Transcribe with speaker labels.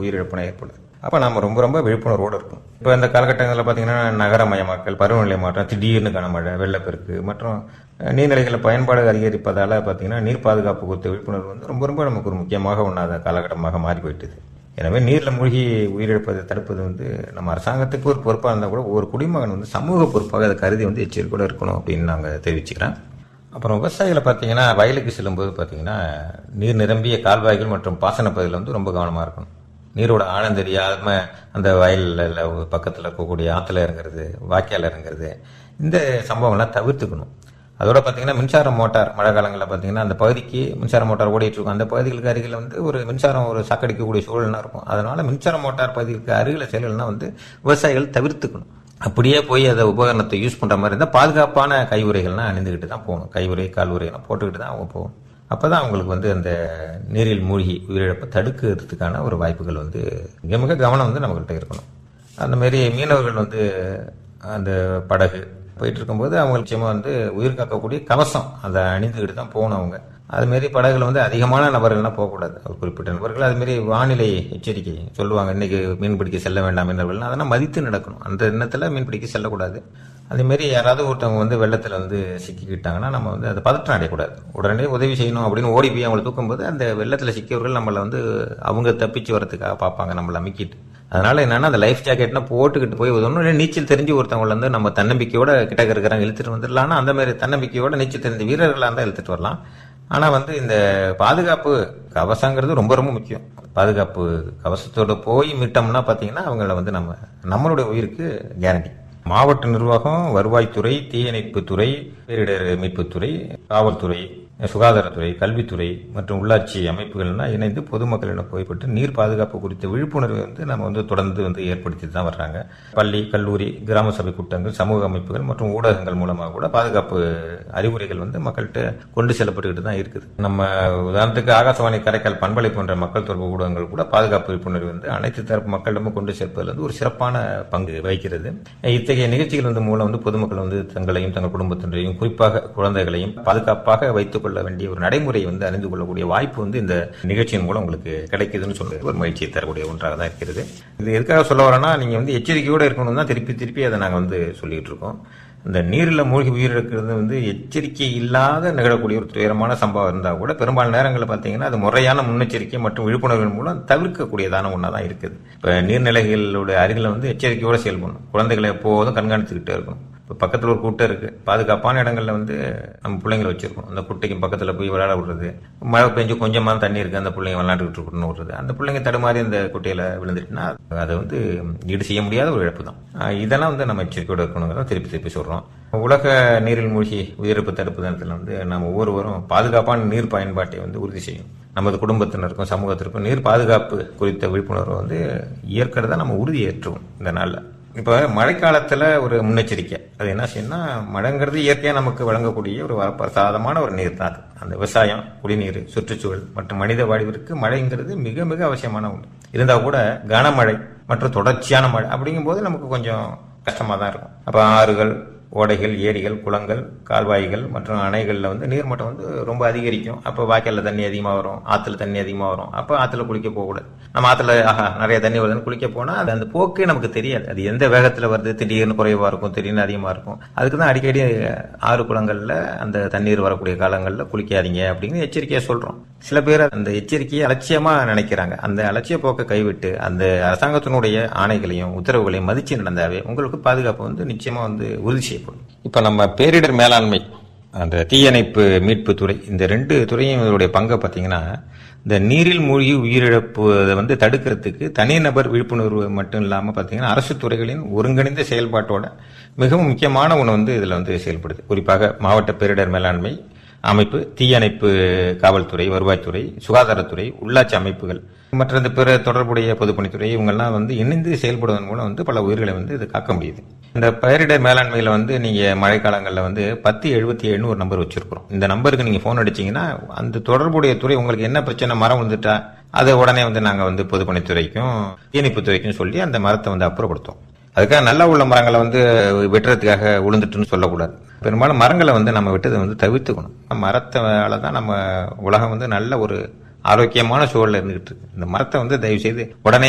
Speaker 1: உயிரிழப்புனா ஏற்படுது அப்போ நம்ம ரொம்ப ரொம்ப விழிப்புணர்வோடு இருக்கும் இப்போ இந்த காலகட்டங்களில் பார்த்தீங்கன்னா நகரமயமாக்கல் பருவநிலை மாற்றம் திடீர்னு கனமழை வெள்ளப்பெருக்கு மற்றும் அஹ், நீர்நிலைகள் பயன்பாடு அதிகரிப்பதால் பார்த்தீங்கன்னா நீர் பாதுகாப்பு குறித்த விழிப்புணர்வு வந்து ரொம்ப ரொம்ப நமக்கு ஒரு முக்கியமாக ஒன்றாத காலகட்டமாக மாறி போயிட்டுது எனவே நீரில் மூழ்கி உயிரிழப்பதை தடுப்பது வந்து நம்ம அரசாங்கத்துக்கு ஒரு பொறுப்பாக இருந்தால் கூட ஒவ்வொரு குடிமகன் வந்து சமூக பொறுப்பாக அதை கருதி வந்து எச்சரிக்கையோடு இருக்கணும் அப்படின்னு நாங்கள் தெரிவிச்சுக்கிறேன் அப்புறம் விவசாயிகளை பார்த்தீங்கன்னா வயலுக்கு செல்லும்போது பார்த்தீங்கன்னா நீர் நிரம்பிய கால்வாய்கள் மற்றும் பாசன பகுதியில் வந்து ரொம்ப கவனமாக இருக்கணும் நீரோட ஆழம் தெரியாம அந்த வயலில் பக்கத்தில் இருக்கக்கூடிய ஆற்றுல இறங்குறது வாய்க்கால் இறங்குறது இந்த சம்பவங்கள்லாம் தவிர்த்துக்கணும் அதோட பார்த்தீங்கன்னா மின்சார மோட்டார் மழை காலங்களில் பார்த்தீங்கன்னா அந்த பகுதிக்கு மின்சார மோட்டார் ஓடிட்டு இருக்கும் அந்த பகுதிகளுக்கு அருகில் வந்து ஒரு மின்சாரம் ஒரு சாக்கடிக்கக்கூடிய சூழல்னா இருக்கும் அதனால மின்சார மோட்டார் பகுதிக்கு அருகில் செயல்கள்னா வந்து விவசாயிகள் தவிர்த்துக்கணும் அப்படியே போய் அதை உபகரணத்தை யூஸ் பண்ணுற மாதிரி இருந்தால் பாதுகாப்பான கைவுறைகள்லாம் அணிந்துக்கிட்டு தான் போகணும் கைவுறை கால்வுறைகள்லாம் போட்டுக்கிட்டு தான் அவங்க போகணும் அப்போ தான் அவங்களுக்கு வந்து அந்த நீரில் மூழ்கி உயிரிழப்பை தடுக்கிறதுக்கான ஒரு வாய்ப்புகள் வந்து மிக மிக கவனம் வந்து நம்மகிட்ட இருக்கணும் அந்த மாதிரி மீனவர்கள் வந்து அந்த படகு போயிட்டு இருக்கும்போது அவங்க நிச்சயமாக வந்து உயிர் காக்கக்கூடிய கவசம் அதை அணிந்துக்கிட்டு தான் போகணும் அவங்க அதுமாரி படகுல வந்து அதிகமான நபர்கள்லாம் போகக்கூடாது ஒரு குறிப்பிட்ட நபர்கள் அதுமாரி வானிலை எச்சரிக்கை சொல்லுவாங்க இன்னைக்கு மீன் பிடிக்க செல்ல வேண்டாம் மீனவர்கள் அதெல்லாம் மதித்து நடக்கணும் அந்த எண்ணத்தில் மீன் பிடிக்க செல்லக்கூடாது அதேமாரி யாராவது ஒருத்தவங்க வந்து வெள்ளத்தில் வந்து சிக்கிக்கிட்டாங்கன்னா நம்ம வந்து அதை பதற்றம் அடையக்கூடாது உடனே உதவி செய்யணும் அப்படின்னு ஓடி போய் அவங்களை தூக்கும்போது அந்த வெள்ளத்தில் சிக்கியவர்கள் நம்மளை வந்து அவங்க தப்பிச்சு வரதுக்காக பார்ப்பாங்க நம்மளை அமுக்கிட்டு அதனால என்னன்னா அந்த லைஃப் ஜாக்கெட்னா போட்டுக்கிட்டு போய் உதவணும் இல்லை நீச்சல் தெரிஞ்சு ஒருத்தவங்களை வந்து நம்ம தன்னம்பிக்கையோட கிட்டக்க இருக்கிறாங்க இழுத்துட்டு வந்துடலாம்னா அந்த மாதிரி தன்னம்பிக்கையோட நீச்சல் தெரிஞ்ச வீரர்களாக இருந்தால் இழுத்துட்டு வரலாம் ஆனால் வந்து இந்த பாதுகாப்பு கவசங்கிறது ரொம்ப ரொம்ப முக்கியம் பாதுகாப்பு கவசத்தோட போய் மீட்டோம்னா பார்த்தீங்கன்னா அவங்கள வந்து நம்ம நம்மளுடைய உயிருக்கு கேரண்டி மாவட்ட நிர்வாகம் வருவாய்த்துறை தீயணைப்புத்துறை பேரிடர் மீட்புத்துறை காவல்துறை சுகாதாரத்துறை கல்வித்துறை மற்றும் உள்ளாட்சி அமைப்புகள்னா இணைந்து பொதுமக்களிடம் போய்பட்டு நீர் பாதுகாப்பு குறித்த விழிப்புணர்வை வந்து நம்ம வந்து தொடர்ந்து வந்து ஏற்படுத்தி தான் வர்றாங்க பள்ளி கல்லூரி கிராம சபை கூட்டங்கள் சமூக அமைப்புகள் மற்றும் ஊடகங்கள் மூலமாக கூட பாதுகாப்பு அறிவுரைகள் வந்து மக்கள்கிட்ட கொண்டு செல்லப்பட்டுக்கிட்டு தான் இருக்குது நம்ம உதாரணத்துக்கு ஆகாசவாணி கரைக்கால் பண்பலை போன்ற மக்கள் தொடர்பு ஊடகங்கள் கூட பாதுகாப்பு விழிப்புணர்வு வந்து அனைத்து தரப்பு மக்களிடமும் கொண்டு சேர்ப்பதில் வந்து ஒரு சிறப்பான பங்கு வகிக்கிறது இத்தகைய நிகழ்ச்சிகள் வந்து மூலம் வந்து பொதுமக்கள் வந்து தங்களையும் தங்கள் குடும்பத்தினரையும் குறிப்பாக குழந்தைகளையும் பாதுகாப்பாக வைத்துக் கொள்ள வேண்டிய ஒரு நடைமுறை வந்து அறிந்து கொள்ளக்கூடிய வாய்ப்பு வந்து இந்த நிகழ்ச்சியின் மூலம் உங்களுக்கு கிடைக்குதுன்னு சொல்றது ஒரு மகிழ்ச்சியை தரக்கூடிய ஒன்றாக தான் இருக்கிறது இது எதுக்காக சொல்ல வரேன்னா நீங்க வந்து எச்சரிக்கையோடு இருக்கணும் தான் திருப்பி திருப்பி அதை நாங்கள் வந்து சொல்லிட்டு இருக்கோம் இந்த நீரில் மூழ்கி உயிரிழக்கிறது வந்து எச்சரிக்கை இல்லாத நிகழக்கூடிய ஒரு துயரமான சம்பவம் இருந்தால் கூட பெரும்பாலான நேரங்களில் பார்த்தீங்கன்னா அது முறையான முன்னெச்சரிக்கை மற்றும் விழிப்புணர்வின் மூலம் தவிர்க்கக்கூடியதான ஒன்றா தான் இருக்குது இப்போ நீர்நிலைகளோட அருகில் வந்து எச்சரிக்கையோடு செயல்படணும் குழந்தைகளை எப்போதும் கண்காணித்துக்கிட்டே இருக்கணும் இப்போ பக்கத்தில் ஒரு குட்டை இருக்கு பாதுகாப்பான இடங்கள்ல வந்து நம்ம பிள்ளைங்களை வச்சிருக்கோம் அந்த குட்டைக்கு பக்கத்தில் போய் விளையாட விடுறது மழை பெஞ்சு கொஞ்சமாக தண்ணி இருக்கு அந்த பிள்ளைங்க விளையாண்டுக்கிட்டு இருக்கணும்னு விடுறது அந்த பிள்ளைங்க தடுமாறி அந்த குட்டையில விழுந்துட்டுனா அதை வந்து ஈடு செய்ய முடியாத ஒரு இழப்பு தான் ஆஹ் இதெல்லாம் வந்து நம்ம எச்சரிக்கையோடு இருக்கணுங்கிறத திருப்பி திருப்பி சொல்றோம் உலக நீரில் மூழ்கி உயிரிழப்பு தடுப்பு தினத்தில் வந்து நம்ம ஒவ்வொருவரும் பாதுகாப்பான நீர் பயன்பாட்டை வந்து உறுதி செய்யும் நமது குடும்பத்தினருக்கும் சமூகத்திற்கும் நீர் பாதுகாப்பு குறித்த விழிப்புணர்வை வந்து இயற்கிறத நம்ம உறுதி ஏற்றுவோம் இந்த நாளில் இப்போ மழைக்காலத்தில் ஒரு முன்னெச்சரிக்கை அது என்ன செய்யணும்னா மழைங்கிறது இயற்கையாக நமக்கு வழங்கக்கூடிய ஒரு வரப்பிரசாதமான ஒரு நீர் தான் அது அந்த விவசாயம் குடிநீர் சுற்றுச்சூழல் மற்றும் மனித வாழ்விற்கு மழைங்கிறது மிக மிக அவசியமான ஒன்று இருந்தால் கூட கனமழை மற்றும் தொடர்ச்சியான மழை அப்படிங்கும்போது நமக்கு கொஞ்சம் கஷ்டமாக தான் இருக்கும் அப்போ ஆறுகள் ஓடைகள் ஏரிகள் குளங்கள் கால்வாய்கள் மற்றும் அணைகளில் வந்து நீர்மட்டம் வந்து ரொம்ப அதிகரிக்கும் அப்போ வாய்க்காலில் தண்ணி அதிகமாக வரும் ஆற்றுல தண்ணி அதிகமாக வரும் அப்போ ஆற்றுல குளிக்க போகக்கூடாது நம்ம ஆற்றுல ஆஹா நிறைய தண்ணி வருதுன்னு குளிக்க போனால் அது அந்த போக்கே நமக்கு தெரியாது அது எந்த வேகத்தில் வருது திடீர்னு குறைவாக இருக்கும் திடீர்னு அதிகமாக இருக்கும் அதுக்கு தான் அடிக்கடி ஆறு குளங்களில் அந்த தண்ணீர் வரக்கூடிய காலங்களில் குளிக்காதீங்க அப்படின்னு எச்சரிக்கையாக சொல்கிறோம் சில பேர் அந்த எச்சரிக்கையை அலட்சியமாக நினைக்கிறாங்க அந்த அலட்சிய போக்கை கைவிட்டு அந்த அரசாங்கத்தினுடைய ஆணைகளையும் உத்தரவுகளையும் மதிச்சு நடந்தாவே உங்களுக்கு பாதுகாப்பு வந்து நிச்சயமாக வந்து உறுதி செய்யப்படும் இப்போ நம்ம பேரிடர் மேலாண்மை அந்த தீயணைப்பு மீட்பு துறை இந்த ரெண்டு துறையும் இதனுடைய பங்கை பார்த்தீங்கன்னா இந்த நீரில் மூழ்கி உயிரிழப்பு வந்து தடுக்கிறதுக்கு தனிநபர் விழிப்புணர்வு மட்டும் இல்லாமல் பார்த்தீங்கன்னா அரசு துறைகளின் ஒருங்கிணைந்த செயல்பாட்டோட மிகவும் முக்கியமான ஒன்று வந்து இதில் வந்து செயல்படுது குறிப்பாக மாவட்ட பேரிடர் மேலாண்மை அமைப்பு தீயணைப்பு காவல்துறை வருவாய்த்துறை சுகாதாரத்துறை உள்ளாட்சி அமைப்புகள் மற்ற இந்த பிற தொடர்புடைய பொதுப்பணித்துறை இவங்கெல்லாம் வந்து இணைந்து செயல்படுவதன் மூலம் வந்து பல உயிர்களை வந்து இது காக்க முடியுது இந்த பேரிடர் மேலாண்மையில் வந்து நீங்கள் மழைக்காலங்களில் வந்து பத்து எழுபத்தி ஏழுன்னு ஒரு நம்பர் வச்சிருக்கிறோம் இந்த நம்பருக்கு நீங்கள் ஃபோன் அடிச்சீங்கன்னா அந்த தொடர்புடைய துறை உங்களுக்கு என்ன பிரச்சனை மரம் விழுந்துட்டா அதை உடனே வந்து நாங்கள் வந்து பொதுப்பணித்துறைக்கும் தீயணைப்புத்துறைக்கும் சொல்லி அந்த மரத்தை வந்து அப்புறப்படுத்தும் அதுக்காக நல்லா உள்ள மரங்களை வந்து வெட்டுறதுக்காக விழுந்துட்டுன்னு சொல்லக்கூடாது பெரும்பாலும் மரங்களை வந்து நம்ம விட்டதை வந்து தவிர்த்துக்கணும் மரத்தால தான் நம்ம உலகம் வந்து நல்ல ஒரு ஆரோக்கியமான சூழல்ல இருந்துகிட்டு இருக்கு இந்த மரத்தை வந்து தயவு செய்து உடனே